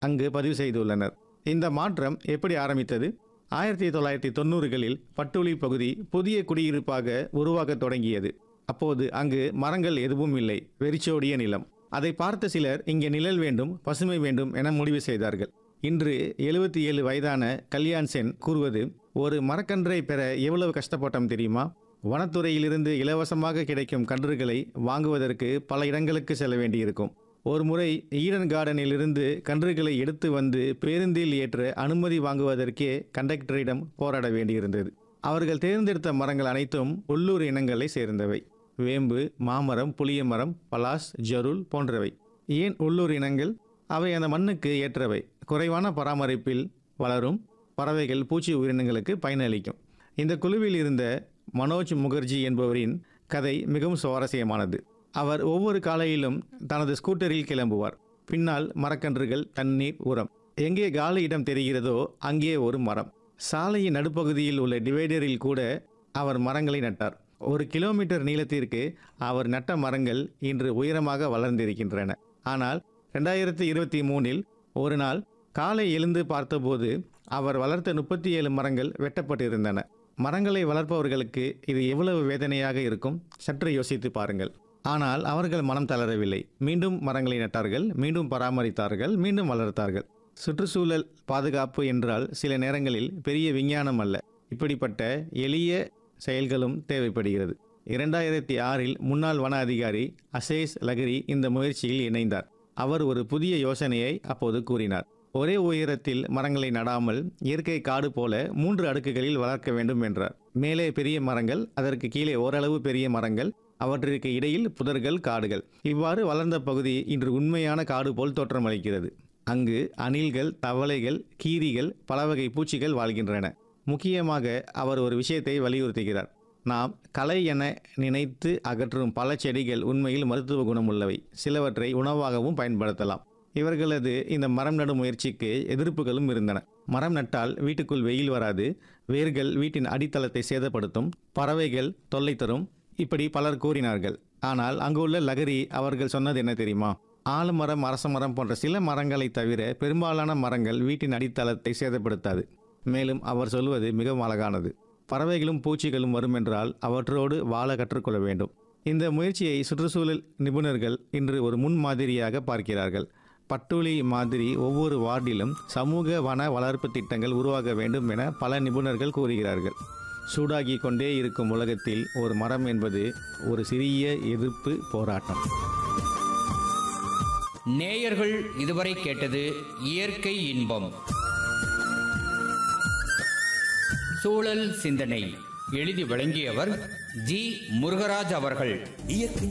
அங்கு பதிவு செய்துள்ளனர் இந்த மாற்றம் எப்படி ஆரம்பித்தது ஆயிரத்தி தொள்ளாயிரத்தி தொண்ணூறுகளில் பட்டுளி பகுதி புதிய குடியிருப்பாக உருவாகத் தொடங்கியது அப்போது அங்கு மரங்கள் எதுவும் இல்லை வெறிச்சோடிய நிலம் அதை பார்த்த சிலர் இங்கே நிழல் வேண்டும் பசுமை வேண்டும் என முடிவு செய்தார்கள் இன்று எழுபத்தி ஏழு வயதான கல்யாண் சென் கூறுவது ஒரு மரக்கன்றை பெற எவ்வளவு கஷ்டப்பட்டோம் தெரியுமா வனத்துறையிலிருந்து இலவசமாக கிடைக்கும் கன்றுகளை வாங்குவதற்கு பல இடங்களுக்கு செல்ல வேண்டியிருக்கும் ஒரு முறை ஈடன் கார்டனிலிருந்து கன்றுகளை எடுத்து வந்து பேருந்தில் ஏற்ற அனுமதி வாங்குவதற்கே கண்டக்டரிடம் போராட வேண்டியிருந்தது அவர்கள் தேர்ந்தெடுத்த மரங்கள் அனைத்தும் உள்ளூர் இனங்களை சேர்ந்தவை வேம்பு மாமரம் புளியமரம் பலாஸ் ஜருல் போன்றவை ஏன் உள்ளூர் இனங்கள் அவை அந்த மண்ணுக்கு ஏற்றவை குறைவான பராமரிப்பில் வளரும் பறவைகள் பூச்சி உயிரினங்களுக்கு பயனளிக்கும் இந்த குழுவில் இருந்த மனோஜ் முகர்ஜி என்பவரின் கதை மிகவும் சுவாரஸ்யமானது அவர் ஒவ்வொரு காலையிலும் தனது ஸ்கூட்டரில் கிளம்புவார் பின்னால் மரக்கன்றுகள் தண்ணீர் உரம் எங்கே காலி இடம் தெரிகிறதோ அங்கே ஒரு மரம் சாலையின் நடுப்பகுதியில் உள்ள டிவைடரில் கூட அவர் மரங்களை நட்டார் ஒரு கிலோமீட்டர் நீளத்திற்கு அவர் நட்ட மரங்கள் இன்று உயரமாக வளர்ந்திருக்கின்றன ஆனால் ரெண்டாயிரத்தி இருபத்தி மூணில் ஒரு நாள் காலை எழுந்து பார்த்தபோது அவர் வளர்த்த முப்பத்தி ஏழு மரங்கள் வெட்டப்பட்டிருந்தன மரங்களை வளர்ப்பவர்களுக்கு இது எவ்வளவு வேதனையாக இருக்கும் சற்று யோசித்து பாருங்கள் ஆனால் அவர்கள் மனம் தளரவில்லை மீண்டும் மரங்களை நட்டார்கள் மீண்டும் பராமரித்தார்கள் மீண்டும் வளர்த்தார்கள் சுற்றுச்சூழல் பாதுகாப்பு என்றால் சில நேரங்களில் பெரிய விஞ்ஞானம் அல்ல இப்படிப்பட்ட எளிய செயல்களும் தேவைப்படுகிறது இரண்டாயிரத்தி ஆறில் முன்னாள் வன அதிகாரி அசேஸ் லகரி இந்த முயற்சியில் இணைந்தார் அவர் ஒரு புதிய யோசனையை அப்போது கூறினார் ஒரே உயரத்தில் மரங்களை நடாமல் இயற்கை காடு போல மூன்று அடுக்குகளில் வளர்க்க வேண்டும் என்றார் மேலே பெரிய மரங்கள் அதற்கு கீழே ஓரளவு பெரிய மரங்கள் அவற்றிற்கு இடையில் புதர்கள் காடுகள் இவ்வாறு வளர்ந்த பகுதி இன்று உண்மையான காடு போல் தோற்றமளிக்கிறது அங்கு அணில்கள் தவளைகள் கீரிகள் பல வகை பூச்சிகள் வாழ்கின்றன முக்கியமாக அவர் ஒரு விஷயத்தை வலியுறுத்துகிறார் நாம் கலை என நினைத்து அகற்றும் பல செடிகள் உண்மையில் மருத்துவ குணமுள்ளவை சிலவற்றை உணவாகவும் பயன்படுத்தலாம் இவர்களது இந்த மரம் நடும் முயற்சிக்கு எதிர்ப்புகளும் இருந்தன மரம் நட்டால் வீட்டுக்குள் வெயில் வராது வேர்கள் வீட்டின் அடித்தளத்தை சேதப்படுத்தும் பறவைகள் தொல்லை தரும் இப்படி பலர் கூறினார்கள் ஆனால் அங்குள்ள லகரி அவர்கள் சொன்னது என்ன தெரியுமா ஆலமரம் அரச மரம் போன்ற சில மரங்களை தவிர பெரும்பாலான மரங்கள் வீட்டின் அடித்தளத்தை சேதப்படுத்தாது மேலும் அவர் சொல்வது மிகவும் அழகானது பறவைகளும் பூச்சிகளும் வரும் என்றால் அவற்றோடு வாழ கற்றுக்கொள்ள வேண்டும் இந்த முயற்சியை சுற்றுச்சூழல் நிபுணர்கள் இன்று ஒரு முன்மாதிரியாக பார்க்கிறார்கள் பட்டுளி மாதிரி ஒவ்வொரு வார்டிலும் சமூக வன வளர்ப்பு திட்டங்கள் உருவாக வேண்டும் என பல நிபுணர்கள் கூறுகிறார்கள் சூடாகி கொண்டே இருக்கும் உலகத்தில் ஒரு மரம் என்பது ஒரு சிறிய எதிர்ப்பு போராட்டம் நேயர்கள் இதுவரை கேட்டது இயற்கை இன்பம் சூழல் சிந்தனை எழுதி வழங்கியவர் ஜி முருகராஜ் அவர்கள் இயற்கை